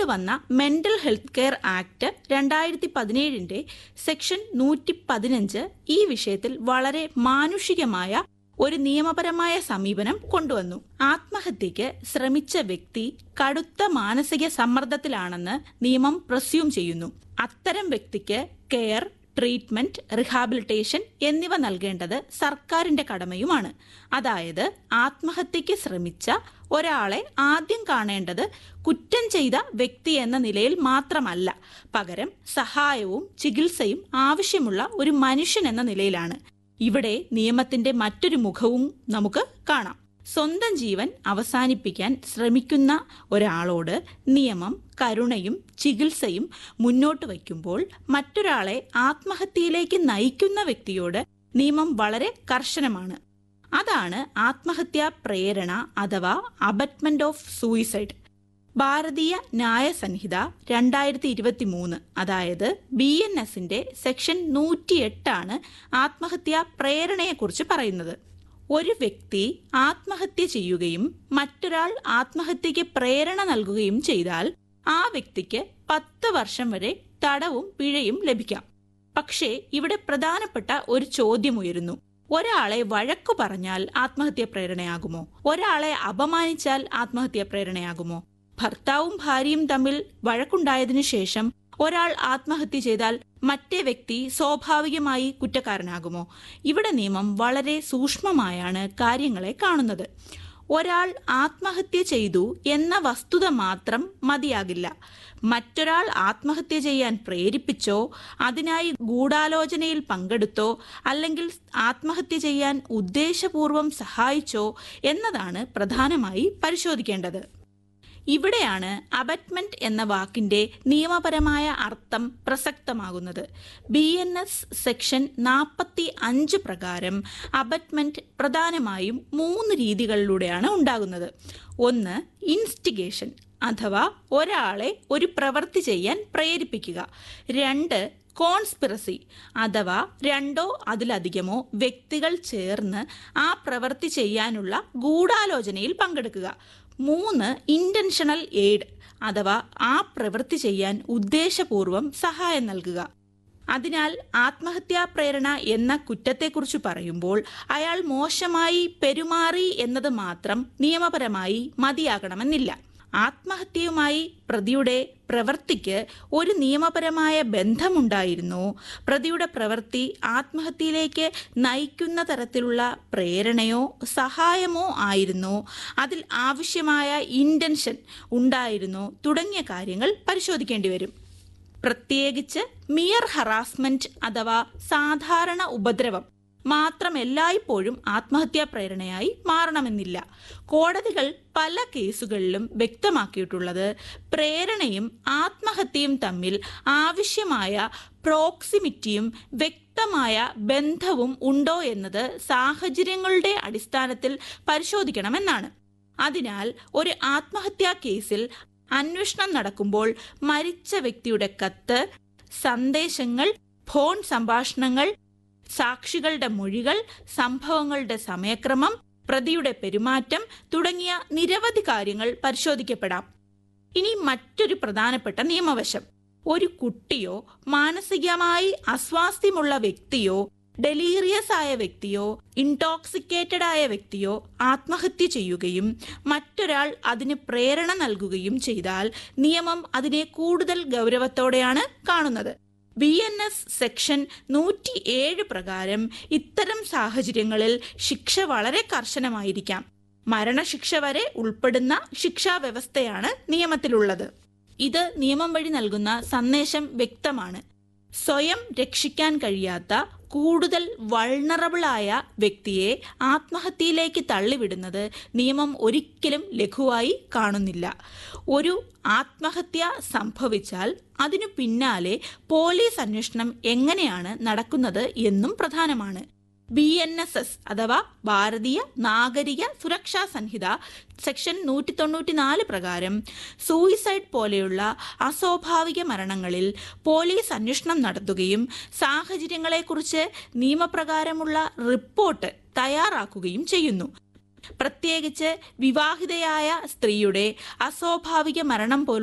വന്ന mental health care act രണ്ടായിരത്തി പതിനേഴിന്റെ section നൂറ്റി പതിനഞ്ച് ഈ വിഷയത്തിൽ വളരെ മാനുഷികമായ ഒരു നിയമപരമായ സമീപനം കൊണ്ടുവന്നു ആത്മഹത്യക്ക് ശ്രമിച്ച വ്യക്തി കടുത്ത മാനസിക സമ്മർദ്ദത്തിലാണെന്ന് നിയമം പ്രസ്യൂം ചെയ്യുന്നു അത്തരം വ്യക്തിക്ക് കെയർ ട്രീറ്റ്മെന്റ് റിഹാബിലിറ്റേഷൻ എന്നിവ നൽകേണ്ടത് സർക്കാരിന്റെ കടമയുമാണ് അതായത് ആത്മഹത്യക്ക് ശ്രമിച്ച ഒരാളെ ആദ്യം കാണേണ്ടത് കുറ്റം ചെയ്ത വ്യക്തി എന്ന നിലയിൽ മാത്രമല്ല പകരം സഹായവും ചികിത്സയും ആവശ്യമുള്ള ഒരു മനുഷ്യൻ എന്ന നിലയിലാണ് ഇവിടെ നിയമത്തിന്റെ മറ്റൊരു മുഖവും നമുക്ക് കാണാം സ്വന്തം ജീവൻ അവസാനിപ്പിക്കാൻ ശ്രമിക്കുന്ന ഒരാളോട് നിയമം കരുണയും ചികിത്സയും മുന്നോട്ട് വയ്ക്കുമ്പോൾ മറ്റൊരാളെ ആത്മഹത്യയിലേക്ക് നയിക്കുന്ന വ്യക്തിയോട് നിയമം വളരെ കർശനമാണ് അതാണ് ആത്മഹത്യാ പ്രേരണ അഥവാ അബറ്റ്മെന്റ് ഓഫ് സൂയിസൈഡ് ഭാരതീയ ന്യായ സംഹിത രണ്ടായിരത്തി ഇരുപത്തി മൂന്ന് അതായത് ബി എൻ എസിന്റെ സെക്ഷൻ നൂറ്റിയെട്ടാണ് ആത്മഹത്യാ പ്രേരണയെക്കുറിച്ച് പറയുന്നത് ഒരു വ്യക്തി ആത്മഹത്യ ചെയ്യുകയും മറ്റൊരാൾ ആത്മഹത്യക്ക് പ്രേരണ നൽകുകയും ചെയ്താൽ ആ വ്യക്തിക്ക് പത്ത് വർഷം വരെ തടവും പിഴയും ലഭിക്കാം പക്ഷേ ഇവിടെ പ്രധാനപ്പെട്ട ഒരു ചോദ്യം ഉയരുന്നു ഒരാളെ വഴക്കു പറഞ്ഞാൽ ആത്മഹത്യ പ്രേരണയാകുമോ ഒരാളെ അപമാനിച്ചാൽ ആത്മഹത്യ പ്രേരണയാകുമോ ഭർത്താവും ഭാര്യയും തമ്മിൽ വഴക്കുണ്ടായതിനു ശേഷം ഒരാൾ ആത്മഹത്യ ചെയ്താൽ മറ്റേ വ്യക്തി സ്വാഭാവികമായി കുറ്റക്കാരനാകുമോ ഇവിടെ നിയമം വളരെ സൂക്ഷ്മമായാണ് കാര്യങ്ങളെ കാണുന്നത് ഒരാൾ ആത്മഹത്യ ചെയ്തു എന്ന വസ്തുത മാത്രം മതിയാകില്ല മറ്റൊരാൾ ആത്മഹത്യ ചെയ്യാൻ പ്രേരിപ്പിച്ചോ അതിനായി ഗൂഢാലോചനയിൽ പങ്കെടുത്തോ അല്ലെങ്കിൽ ആത്മഹത്യ ചെയ്യാൻ ഉദ്ദേശപൂർവം സഹായിച്ചോ എന്നതാണ് പ്രധാനമായി പരിശോധിക്കേണ്ടത് ഇവിടെയാണ് അബറ്റ്മെന്റ് എന്ന വാക്കിന്റെ നിയമപരമായ അർത്ഥം പ്രസക്തമാകുന്നത് ബി എൻ എസ് സെക്ഷൻ നാൽപ്പത്തി അഞ്ച് പ്രകാരം അബറ്റ്മെന്റ് പ്രധാനമായും മൂന്ന് രീതികളിലൂടെയാണ് ഉണ്ടാകുന്നത് ഒന്ന് ഇൻസ്റ്റിഗേഷൻ അഥവാ ഒരാളെ ഒരു പ്രവൃത്തി ചെയ്യാൻ പ്രേരിപ്പിക്കുക രണ്ട് കോൺസ്പിറസി അഥവാ രണ്ടോ അതിലധികമോ വ്യക്തികൾ ചേർന്ന് ആ പ്രവൃത്തി ചെയ്യാനുള്ള ഗൂഢാലോചനയിൽ പങ്കെടുക്കുക മൂന്ന് ഇന്റൻഷണൽ എയ്ഡ് അഥവാ ആ പ്രവൃത്തി ചെയ്യാൻ ഉദ്ദേശപൂർവം സഹായം നൽകുക അതിനാൽ ആത്മഹത്യാ പ്രേരണ എന്ന കുറ്റത്തെക്കുറിച്ച് പറയുമ്പോൾ അയാൾ മോശമായി പെരുമാറി എന്നത് മാത്രം നിയമപരമായി മതിയാകണമെന്നില്ല ആത്മഹത്യയുമായി പ്രതിയുടെ പ്രവൃത്തിക്ക് ഒരു നിയമപരമായ ബന്ധമുണ്ടായിരുന്നു പ്രതിയുടെ പ്രവൃത്തി ആത്മഹത്യയിലേക്ക് നയിക്കുന്ന തരത്തിലുള്ള പ്രേരണയോ സഹായമോ ആയിരുന്നു അതിൽ ആവശ്യമായ ഇന്റൻഷൻ ഉണ്ടായിരുന്നു തുടങ്ങിയ കാര്യങ്ങൾ പരിശോധിക്കേണ്ടി വരും പ്രത്യേകിച്ച് മിയർ ഹറാസ്മെന്റ് അഥവാ സാധാരണ ഉപദ്രവം മാത്രം എല്ലായ്പ്പോഴും ആത്മഹത്യാ പ്രേരണയായി മാറണമെന്നില്ല കോടതികൾ പല കേസുകളിലും വ്യക്തമാക്കിയിട്ടുള്ളത് പ്രേരണയും ആത്മഹത്യയും തമ്മിൽ ആവശ്യമായ പ്രോക്സിമിറ്റിയും വ്യക്തമായ ബന്ധവും ഉണ്ടോ എന്നത് സാഹചര്യങ്ങളുടെ അടിസ്ഥാനത്തിൽ പരിശോധിക്കണമെന്നാണ് അതിനാൽ ഒരു ആത്മഹത്യാ കേസിൽ അന്വേഷണം നടക്കുമ്പോൾ മരിച്ച വ്യക്തിയുടെ കത്ത് സന്ദേശങ്ങൾ ഫോൺ സംഭാഷണങ്ങൾ സാക്ഷികളുടെ മൊഴികൾ സംഭവങ്ങളുടെ സമയക്രമം പ്രതിയുടെ പെരുമാറ്റം തുടങ്ങിയ നിരവധി കാര്യങ്ങൾ പരിശോധിക്കപ്പെടാം ഇനി മറ്റൊരു പ്രധാനപ്പെട്ട നിയമവശം ഒരു കുട്ടിയോ മാനസികമായി അസ്വാസ്ഥ്യമുള്ള വ്യക്തിയോ ഡെലീറിയസ് ആയ വ്യക്തിയോ ഇൻടോക്സിക്കേറ്റഡ് ആയ വ്യക്തിയോ ആത്മഹത്യ ചെയ്യുകയും മറ്റൊരാൾ അതിന് പ്രേരണ നൽകുകയും ചെയ്താൽ നിയമം അതിനെ കൂടുതൽ ഗൗരവത്തോടെയാണ് കാണുന്നത് ബി എൻ എസ് സെക്ഷൻ നൂറ്റി ഏഴ് പ്രകാരം ഇത്തരം സാഹചര്യങ്ങളിൽ ശിക്ഷ വളരെ കർശനമായിരിക്കാം മരണശിക്ഷ വരെ ഉൾപ്പെടുന്ന ശിക്ഷാ വ്യവസ്ഥയാണ് നിയമത്തിലുള്ളത് ഇത് നിയമം വഴി നൽകുന്ന സന്ദേശം വ്യക്തമാണ് സ്വയം രക്ഷിക്കാൻ കഴിയാത്ത കൂടുതൽ വൾണറബിളായ വ്യക്തിയെ ആത്മഹത്യയിലേക്ക് തള്ളിവിടുന്നത് നിയമം ഒരിക്കലും ലഘുവായി കാണുന്നില്ല ഒരു ആത്മഹത്യ സംഭവിച്ചാൽ അതിനു പിന്നാലെ പോലീസ് അന്വേഷണം എങ്ങനെയാണ് നടക്കുന്നത് എന്നും പ്രധാനമാണ് ബി എൻ എസ് എസ് അഥവാ ഭാരതീയ നാഗരിക സുരക്ഷാ സംഹിത സെക്ഷൻ നൂറ്റി തൊണ്ണൂറ്റിനാല് പ്രകാരം സൂയിസൈഡ് പോലെയുള്ള അസ്വാഭാവിക മരണങ്ങളിൽ പോലീസ് അന്വേഷണം നടത്തുകയും സാഹചര്യങ്ങളെക്കുറിച്ച് നിയമപ്രകാരമുള്ള റിപ്പോർട്ട് തയ്യാറാക്കുകയും ചെയ്യുന്നു പ്രത്യേകിച്ച് വിവാഹിതയായ സ്ത്രീയുടെ അസ്വാഭാവിക മരണം പോലുള്ള